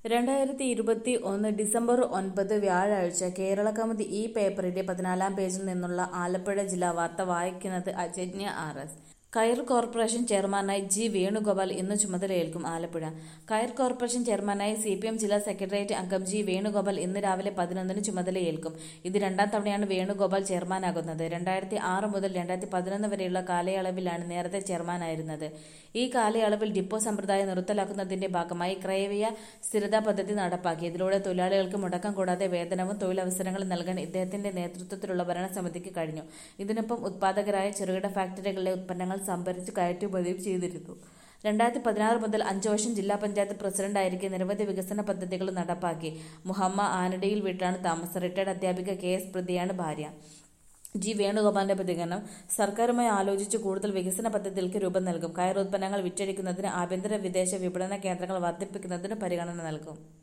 രണ്ടായിരത്തി ഇരുപത്തി ഒന്ന് ഡിസംബർ ഒൻപത് വ്യാഴാഴ്ച കേരള കൗമുദി ഈ പേപ്പറിന്റെ പതിനാലാം പേജിൽ നിന്നുള്ള ആലപ്പുഴ ജില്ലാ വാർത്ത വായിക്കുന്നത് Ajanya R S coir corporation ചെയർമാനായി ജി വേണുഗോപാൽ ഇന്ന് ചുമതലയേൽക്കും ആലപ്പുഴ കയർ കോർപ്പറേഷൻ ചെയർമാനായി സി പി എം ജില്ലാ സെക്രട്ടേറിയറ്റ് അംഗം ജി വേണുഗോപാൽ ഇന്ന് രാവിലെ പതിനൊന്നിന് ചുമതലയേൽക്കും ഇത് രണ്ടാം തവണയാണ് വേണുഗോപാൽ ചെയർമാനാകുന്നത് രണ്ടായിരത്തി ആറ് മുതൽ രണ്ടായിരത്തി പതിനൊന്ന് വരെയുള്ള കാലയളവിലാണ് നേരത്തെ ചെയർമാനായിരുന്നത് ഈ കാലയളവിൽ ഡിപ്പോ സമ്പ്രദായം നിർത്തലാക്കുന്നതിന്റെ ഭാഗമായി ക്രയവ്യയ സ്ഥിരതാ പദ്ധതി നടപ്പാക്കി ഇതിലൂടെ തൊഴിലാളികൾക്ക് മുടക്കം കൂടാതെ വേതനവും തൊഴിലവസരങ്ങളും നൽകാൻ ഇദ്ദേഹത്തിന്റെ നേതൃത്വത്തിലുള്ള ഭരണസമിതിക്ക് കഴിഞ്ഞു ഇതിനൊപ്പം ഉത്പാദകരായ ചെറുകിട ഫാക്ടറികളിലെ ഉത്പന്നങ്ങൾ സംഭരിച്ച് കയറ്റുമതിയും ചെയ്തിരുന്നു രണ്ടായിരത്തി പതിനാറ് മുതൽ അഞ്ചു വർഷം ജില്ലാ പഞ്ചായത്ത് പ്രസിഡന്റായിരിക്കെ നിരവധി വികസന പദ്ധതികൾ നടപ്പാക്കി മുഹമ്മ ആനടിയിൽ വീട്ടിലാണ് താമസം റിട്ടയർഡ് അധ്യാപിക കെ എസ് പ്രതിയാണ് ഭാര്യ ജി വേണുഗോപാലിന്റെ പ്രതികരണം സർക്കാരുമായി ആലോചിച്ച് കൂടുതൽ വികസന പദ്ധതികൾക്ക് രൂപം നൽകും കയർ ഉത്പന്നങ്ങൾ വിറ്റഴിക്കുന്നതിന് ആഭ്യന്തര വിദേശ വിപണന കേന്ദ്രങ്ങൾ വർദ്ധിപ്പിക്കുന്നതിന് പരിഗണന നൽകും